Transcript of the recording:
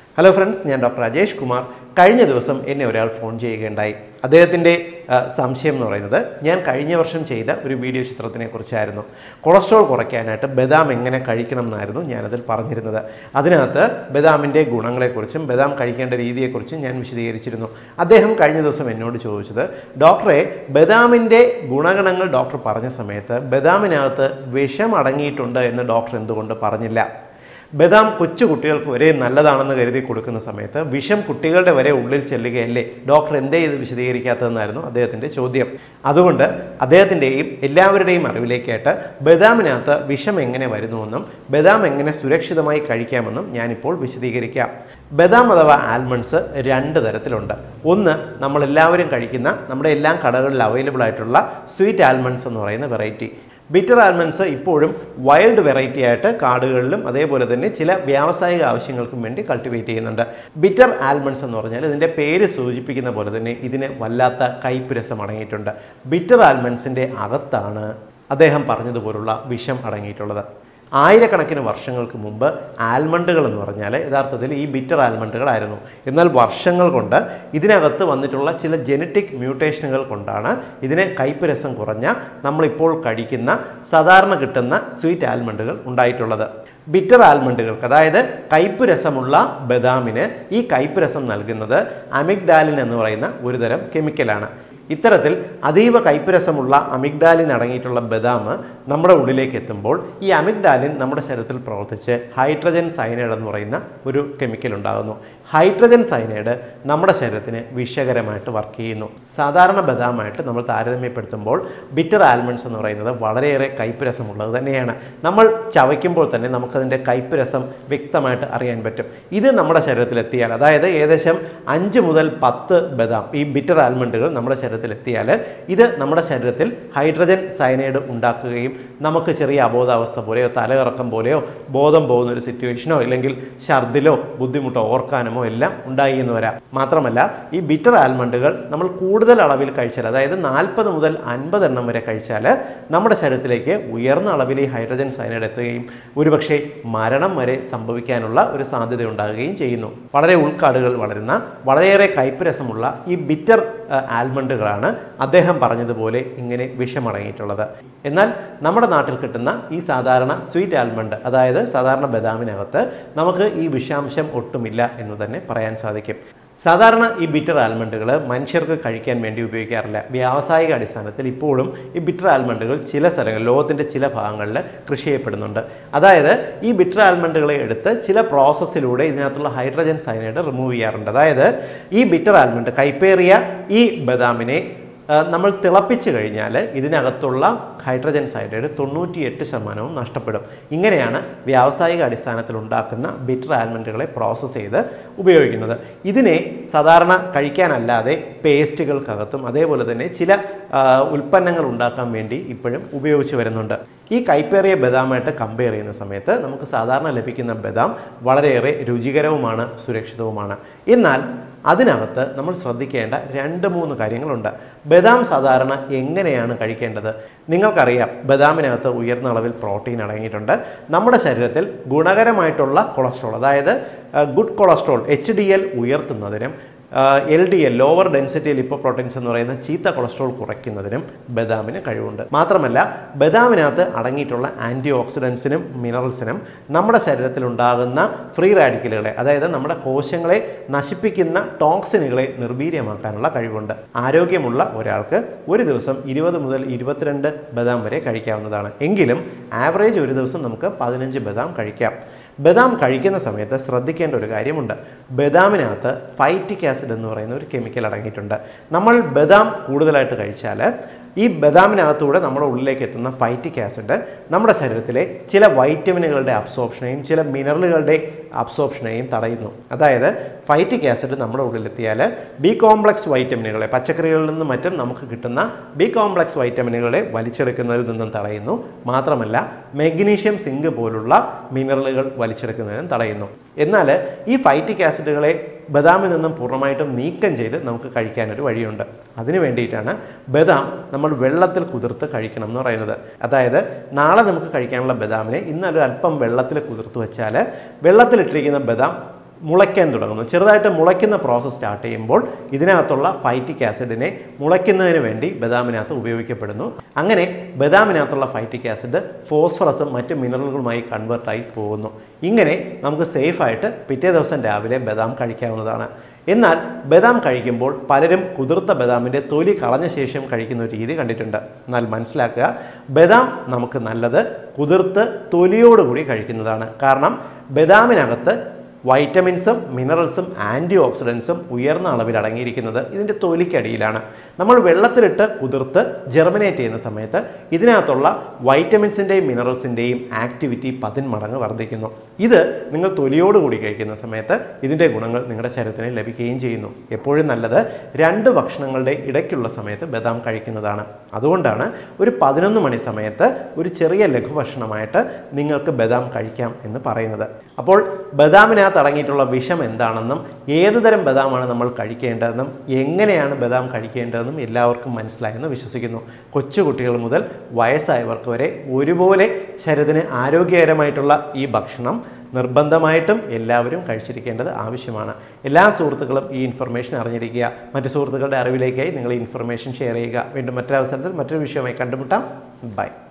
hello friends ഞാൻ doctor Rajesh Kumar കഴിഞ്ഞ ദിവസം എന്നെ ഒരാൾ ഫോൺ ചെയ്യുകയുണ്ടായി അദ്ദേഹത്തിൻ്റെ ആ, സംശയം എന്ന് പറയുന്നത് ഞാൻ കഴിഞ്ഞ വർഷം ചെയ്ത ഒരു വീഡിയോ ചിത്രത്തിനെ കുറിച്ചായിരുന്നു കൊളസ്ട്രോൾ കുറയ്ക്കാനായിട്ട് ബദാം എങ്ങനെ കഴിക്കണം എന്നായിരുന്നു ഞാനതിൽ പറഞ്ഞിരുന്നത് അതിനകത്ത് ബദാമിൻ്റെ ഗുണങ്ങളെക്കുറിച്ചും ബദാം കഴിക്കേണ്ട രീതിയെക്കുറിച്ചും ഞാൻ വിശദീകരിച്ചിരുന്നു അദ്ദേഹം കഴിഞ്ഞ ദിവസം എന്നോട് ചോദിച്ചത് ഡോക്ടറെ ബദാമിൻ്റെ ഗുണഗണങ്ങൾ ഡോക്ടർ പറഞ്ഞ സമയത്ത് ബദാമിനകത്ത് വിഷം അടങ്ങിയിട്ടുണ്ട് എന്ന് ഡോക്ടർ എന്തുകൊണ്ട് പറഞ്ഞില്ല ബദാം കൊച്ചു കുട്ടികൾക്ക് വരെ നല്ലതാണെന്ന് കരുതി കൊടുക്കുന്ന സമയത്ത് വിഷം കുട്ടികളുടെ വരെ ഉള്ളിൽ ചെല്ലുകയല്ലേ ഡോക്ടർ എന്തേ ഇത് വിശദീകരിക്കാത്തതെന്നായിരുന്നു അദ്ദേഹത്തിൻ്റെ ചോദ്യം അതുകൊണ്ട് അദ്ദേഹത്തിൻ്റെയും എല്ലാവരുടെയും അറിവിലേക്കായിട്ട് ബദാമിനകത്ത് വിഷം എങ്ങനെ വരുന്നുവെന്നും ബദാം എങ്ങനെ സുരക്ഷിതമായി കഴിക്കാമെന്നും ഞാനിപ്പോൾ വിശദീകരിക്കാം ബദാം അഥവാ ആൽമണ്ട്സ് രണ്ട് തരത്തിലുണ്ട് ഒന്ന് നമ്മളെല്ലാവരും കഴിക്കുന്ന നമ്മുടെ എല്ലാ കടകളിൽ അവൈലബിൾ ആയിട്ടുള്ള സ്വീറ്റ് ആൽമണ്ട്സ് എന്ന് പറയുന്ന വെറൈറ്റി ബിറ്റർ ആൽമണ്ട്സ് ഇപ്പോഴും വൈൽഡ് വെറൈറ്റി ആയിട്ട് കാടുകളിലും അതേപോലെ തന്നെ ചില വ്യാവസായിക ആവശ്യങ്ങൾക്കും വേണ്ടി കൾട്ടിവേറ്റ് ചെയ്യുന്നുണ്ട് ബിറ്റർ ആൽമണ്ട്സ് എന്ന് പറഞ്ഞാൽ ഇതിൻ്റെ പേര് സൂചിപ്പിക്കുന്ന പോലെ തന്നെ ഇതിന് വല്ലാത്ത കയ്പ് രസം അടങ്ങിയിട്ടുണ്ട് ബിറ്റർ ആൽമണ്ട്സിൻ്റെ അകത്താണ് അദ്ദേഹം പറഞ്ഞതുപോലുള്ള വിഷം അടങ്ങിയിട്ടുള്ളത് ആയിരക്കണക്കിന് വർഷങ്ങൾക്ക് മുമ്പ് ആൽമണ്ടുകൾ എന്ന് പറഞ്ഞാൽ യഥാർത്ഥത്തിൽ ഈ ബിറ്റർ ആൽമണ്ടുകളായിരുന്നു എന്നാൽ വർഷങ്ങൾ കൊണ്ട് ഇതിനകത്ത് വന്നിട്ടുള്ള ചില ജനറ്റിക് മ്യൂട്ടേഷനുകൾ കൊണ്ടാണ് ഇതിന് കയ്പ് രസം കുറഞ്ഞ നമ്മളിപ്പോൾ കഴിക്കുന്ന സാധാരണ കിട്ടുന്ന സ്വീറ്റ് ആൽമണ്ടുകൾ ഉണ്ടായിട്ടുള്ളത് ബിറ്റർ ആൽമണ്ടുകൾക്ക് അതായത് കയ്പ് രസമുള്ള ബദാമിന് ഈ കയ്പ് രസം നൽകുന്നത് അമിഗ്ഡാലിൻ എന്ന് പറയുന്ന ഒരുതരം കെമിക്കലാണ് ഇത്തരത്തിൽ അതീവ കൈപ്പരസമുള്ള അമിഗ്ഡാലിൻ അടങ്ങിയിട്ടുള്ള ബദാം നമ്മുടെ ഉള്ളിലേക്ക് എത്തുമ്പോൾ ഈ അമിഗ്ഡാലിൻ നമ്മുടെ ശരീരത്തിൽ പ്രവർത്തിച്ച് ഹൈഡ്രജൻ സൈനൈഡ് എന്ന് പറയുന്ന ഒരു കെമിക്കൽ ഉണ്ടാകുന്നു ഹൈഡ്രജൻ സൈനൈഡ് നമ്മുടെ ശരീരത്തിന് വിഷകരമായിട്ട് വർക്ക് ചെയ്യുന്നു സാധാരണ ബദാമായിട്ട് നമ്മൾ താരതമ്യപ്പെടുത്തുമ്പോൾ ബിറ്റർ ആൽമണ്ട്സ് എന്ന് പറയുന്നത് വളരെയേറെ കൈപ്പരസമുള്ളത് തന്നെയാണ് നമ്മൾ ചവയ്ക്കുമ്പോൾ തന്നെ നമുക്കതിൻ്റെ കൈപ്പരസം വ്യക്തമായിട്ട് അറിയാൻ പറ്റും ഇത് നമ്മുടെ ശരീരത്തിൽ എത്തിയാൽ അതായത് ഏകദേശം അഞ്ച് മുതൽ പത്ത് ബദാം ഈ ബിറ്റർ ആൽമണ്ടുകൾ നമ്മുടെ ശരീരത്തിൽ എത്തിയാൽ ഇത് നമ്മുടെ ശരീരത്തിൽ ഹൈഡ്രജൻ സയനൈഡ് ഉണ്ടാക്കുകയും നമുക്ക് ചെറിയ അബോധാവസ്ഥ പോലെയോ തലകറക്കം പോലെയോ ബോധം പോകുന്ന ഒരു സിറ്റുവേഷനോ ഇല്ലെങ്കിൽ ഛർദിലോ ബുദ്ധിമുട്ടോ ഓർക്കാനുമോ എല്ലാം ഉണ്ടായി എന്ന് വരാം മാത്രമല്ല ഈ ബിറ്റർ ആൽമണ്ടുകൾ നമ്മൾ കൂടുതൽ അളവിൽ കഴിച്ചാൽ അതായത് നാൽപ്പത് മുതൽ അൻപത് എണ്ണം വരെ കഴിച്ചാൽ നമ്മുടെ ശരീരത്തിലേക്ക് ഉയർന്ന അളവിൽ ഈ ഹൈഡ്രജൻ സയനൈഡ് എത്തുകയും ഒരുപക്ഷെ മരണം വരെ സംഭവിക്കാനുള്ള ഒരു സാധ്യത ഉണ്ടാകുകയും ചെയ്യുന്നു വളരെ ഉൾക്കാടുകൾ വളരുന്ന വളരെയേറെ കയ്പ് രസമുള്ള ഈ ബിറ്റർ ആൽമണ്ടുകളാണ് അദ്ദേഹം പറഞ്ഞതുപോലെ ഇങ്ങനെ വിഷമടങ്ങിയിട്ടുള്ളത് എന്നാൽ നമ്മുടെ നാട്ടിൽ കിട്ടുന്ന ഈ സാധാരണ സ്വീറ്റ് ആൽമണ്ട് അതായത് സാധാരണ ബദാമിനകത്ത് നമുക്ക് ഈ വിഷാംശം ഒട്ടുമില്ല എന്ന് തന്നെ പറയാൻ സാധിക്കും സാധാരണ ഈ ബിറ്റർ ആൽമണ്ടുകൾ മനുഷ്യർക്ക് കഴിക്കാൻ വേണ്ടി ഉപയോഗിക്കാറില്ല വ്യാവസായിക അടിസ്ഥാനത്തിൽ ഇപ്പോഴും ഈ ബിറ്റർ ആൽമണ്ടുകൾ ചില സ്ഥലങ്ങളിൽ ലോകത്തിൻ്റെ ചില ഭാഗങ്ങളിൽ കൃഷി ചെയ്യപ്പെടുന്നുണ്ട് അതായത് ഈ ബിറ്റർ ആൽമണ്ടുകളെ എടുത്ത് ചില പ്രോസസ്സിലൂടെ ഇതിനകത്തുള്ള ഹൈഡ്രജൻ സയനൈഡ് റിമൂവ് ചെയ്യാറുണ്ട് അതായത് ഈ ബിറ്റർ ആൽമണ്ട് കൈപ്പേറിയ ഈ ബദാമിനെ ആ, നമ്മൾ തിളപ്പിച്ച് കഴിഞ്ഞാൽ ഇതിനകത്തുള്ള ഹൈഡ്രജൻ സൈനൈഡ് തൊണ്ണൂറ്റിയെട്ട് ശതമാനവും നഷ്ടപ്പെടും ഇങ്ങനെയാണ് വ്യാവസായിക അടിസ്ഥാനത്തിൽ ഉണ്ടാക്കുന്ന ബിറ്റർ ആൽമണ്ടുകളെ പ്രോസസ്സ് ചെയ്ത് ഉപയോഗിക്കുന്നത് ഇതിനെ സാധാരണ കഴിക്കാനല്ലാതെ പേസ്റ്റുകൾക്കകത്തും അതേപോലെ തന്നെ ചില ആ, ഉൽപ്പന്നങ്ങൾ ഉണ്ടാക്കാൻ വേണ്ടി ഇപ്പോഴും ഉപയോഗിച്ച് വരുന്നുണ്ട് ഈ കൈപ്പേറിയ ബദാമായിട്ട് കമ്പയർ ചെയ്യുന്ന സമയത്ത് നമുക്ക് സാധാരണ ലഭിക്കുന്ന ബദാം വളരെയേറെ രുചികരവുമാണ് സുരക്ഷിതവുമാണ് എന്നാൽ അതിനകത്ത് നമ്മൾ ശ്രദ്ധിക്കേണ്ട രണ്ട് മൂന്ന് കാര്യങ്ങളുണ്ട് ബദാം സാധാരണ എങ്ങനെയാണ് കഴിക്കേണ്ടത് നിങ്ങൾക്കറിയാം ബദാമിനകത്ത് ഉയർന്ന അളവിൽ പ്രോട്ടീൻ അടങ്ങിയിട്ടുണ്ട് നമ്മുടെ ശരീരത്തിൽ ഗുണകരമായിട്ടുള്ള കൊളസ്ട്രോൾ അതായത് good cholesterol H D L ഉയർത്തുന്നതിനും L D L lower density lipoproteins എന്ന് പറയുന്ന ചീത്ത കൊളസ്ട്രോൾ കുറയ്ക്കുന്നതിനും ബദാമിന് കഴിവുണ്ട് മാത്രമല്ല ബദാമിനകത്ത് അടങ്ങിയിട്ടുള്ള ആൻറ്റി ഓക്സിഡൻസിനും മിനറൽസിനും നമ്മുടെ ശരീരത്തിൽ ഉണ്ടാകുന്ന ഫ്രീ റാഡിക്കലുകളെ അതായത് നമ്മുടെ കോശങ്ങളെ നശിപ്പിക്കുന്ന ടോക്സിനുകളെ നിർവീര്യമാക്കാനുള്ള കഴിവുണ്ട് ആരോഗ്യമുള്ള ഒരാൾക്ക് ഒരു ദിവസം ഇരുപത് മുതൽ ഇരുപത്തിരണ്ട് ബദാം വരെ കഴിക്കാവുന്നതാണ് എങ്കിലും ആവറേജ് ഒരു ദിവസം നമുക്ക് പതിനഞ്ച് ബദാം കഴിക്കാം ബദാം കഴിക്കുന്ന സമയത്ത് ശ്രദ്ധിക്കേണ്ട ഒരു കാര്യമുണ്ട് ബദാമിനകത്ത് ഫൈറ്റിക് ആസിഡ് എന്ന് പറയുന്ന ഒരു കെമിക്കൽ അടങ്ങിയിട്ടുണ്ട് നമ്മൾ ബദാം കൂടുതലായിട്ട് കഴിച്ചാൽ ഈ ബദാമിനകത്തൂടെ നമ്മുടെ ഉള്ളിലേക്ക് എത്തുന്ന ഫൈറ്റിക് ആസിഡ് നമ്മുടെ ശരീരത്തിലെ ചില വൈറ്റമിനുകളുടെ അബ്സോർപ്ഷനെയും ചില മിനറലുകളുടെ അബ്സോർപ്ഷനെയും തടയുന്നു അതായത് ഫൈറ്റിക് ആസിഡ് നമ്മുടെ ഉള്ളിലെത്തിയാൽ ബി കോംപ്ലക്സ് വൈറ്റമിനുകളെ പച്ചക്കറികളിൽ നിന്നും മറ്റും നമുക്ക് കിട്ടുന്ന ബി കോംപ്ലക്സ് വൈറ്റമിനുകളെ വലിച്ചെടുക്കുന്നതിൽ നിന്നും തടയുന്നു മാത്രമല്ല മെഗ്നീഷ്യം സിങ്ക് പോലുള്ള മിനറലുകൾ വലിച്ചെടുക്കുന്നതിനും തടയുന്നു എന്നാൽ ഈ ഫൈറ്റിക് ആസിഡുകളെ ബദാമിൽ നിന്നും പൂർണ്ണമായിട്ടും നീക്കം ചെയ്ത് നമുക്ക് കഴിക്കാനൊരു വഴിയുണ്ട് അതിന് വേണ്ടിയിട്ടാണ് ബദാം നമ്മൾ വെള്ളത്തിൽ കുതിർത്ത് കഴിക്കണം എന്ന് പറയുന്നത് അതായത് നാളെ നമുക്ക് കഴിക്കാനുള്ള ബദാമിനെ ഇന്നൊരു അല്പം വെള്ളത്തിൽ കുതിർത്ത് വെച്ചാൽ വെള്ളത്തിലിട്ടിരിക്കുന്ന ബദാം മുളയ്ക്കാൻ തുടങ്ങുന്നു ചെറുതായിട്ട് മുളയ്ക്കുന്ന പ്രോസസ്സ് സ്റ്റാർട്ട് ചെയ്യുമ്പോൾ ഇതിനകത്തുള്ള ഫൈറ്റിക് ആസിഡിനെ മുളയ്ക്കുന്നതിന് വേണ്ടി ബദാമിനകത്ത് ഉപയോഗിക്കപ്പെടുന്നു അങ്ങനെ ബദാമിനകത്തുള്ള ഫൈറ്റിക് ആസിഡ് ഫോസ്ഫറസും മറ്റ് മിനറലുകളുമായി കൺവേർട്ടായി പോകുന്നു ഇങ്ങനെ നമുക്ക് സേഫായിട്ട് പിറ്റേ ദിവസം രാവിലെ ബദാം കഴിക്കാവുന്നതാണ് എന്നാൽ ബദാം കഴിക്കുമ്പോൾ പലരും കുതിർത്ത ബദാമിൻ്റെ തൊലി കളഞ്ഞ ശേഷം കഴിക്കുന്ന ഒരു രീതി കണ്ടിട്ടുണ്ട് എന്നാൽ മനസ്സിലാക്കുക ബദാം നമുക്ക് നല്ലത് കുതിർത്ത് തൊലിയോടുകൂടി കഴിക്കുന്നതാണ് കാരണം ബദാമിനകത്ത് വൈറ്റമിൻസും മിനറൽസും ആൻറ്റി ഓക്സിഡൻസും ഉയർന്ന അളവിൽ അടങ്ങിയിരിക്കുന്നത് ഇതിൻ്റെ തൊലിക്കടിയിലാണ് നമ്മൾ വെള്ളത്തിലിട്ട് കുതിർത്ത് ജെർമിനേറ്റ് ചെയ്യുന്ന സമയത്ത് ഇതിനകത്തുള്ള വൈറ്റമിൻസിൻ്റെയും മിനറൽസിൻ്റെയും ആക്ടിവിറ്റി പതിന്മടങ്ങ് വർദ്ധിക്കുന്നു ഇത് നിങ്ങൾ തൊലിയോടുകൂടി കഴിക്കുന്ന സമയത്ത് ഇതിൻ്റെ ഗുണങ്ങൾ നിങ്ങളുടെ ശരീരത്തിന് ലഭിക്കുകയും ചെയ്യുന്നു എപ്പോഴും നല്ലത് രണ്ട് ഭക്ഷണങ്ങളുടെ ഇടയ്ക്കുള്ള സമയത്ത് ബദാം കഴിക്കുന്നതാണ് അതുകൊണ്ടാണ് ഒരു പതിനൊന്ന് മണി സമയത്ത് ഒരു ചെറിയ ലഘുഭക്ഷണമായിട്ട് നിങ്ങൾക്ക് ബദാം കഴിക്കാം എന്ന് പറയുന്നത് അപ്പോൾ ബദാമിനകത്ത് അടങ്ങിയിട്ടുള്ള വിഷം എന്താണെന്നും ഏത് തരം ബദാമാണ് നമ്മൾ കഴിക്കേണ്ടതെന്നും എങ്ങനെയാണ് ബദാം കഴിക്കേണ്ടതെന്നും എല്ലാവർക്കും മനസ്സിലായെന്ന് വിശ്വസിക്കുന്നു കൊച്ചുകുട്ടികൾ മുതൽ വയസ്സായവർക്ക് വരെ ഒരുപോലെ ശരീരത്തിന് ആരോഗ്യകരമായിട്ടുള്ള ഈ ഭക്ഷണം നിർബന്ധമായിട്ടും എല്ലാവരും കഴിച്ചിരിക്കേണ്ടത് ആവശ്യമാണ് എല്ലാ സുഹൃത്തുക്കളും ഈ ഇൻഫർമേഷൻ അറിഞ്ഞിരിക്കുക മറ്റു സുഹൃത്തുക്കളുടെ അറിവിലേക്കായി നിങ്ങൾ ഈ ഇൻഫർമേഷൻ ഷെയർ ചെയ്യുക വീണ്ടും മറ്റൊരവസരത്തിൽ മറ്റൊരു വിഷയമായി കണ്ടുമുട്ടാം ബൈ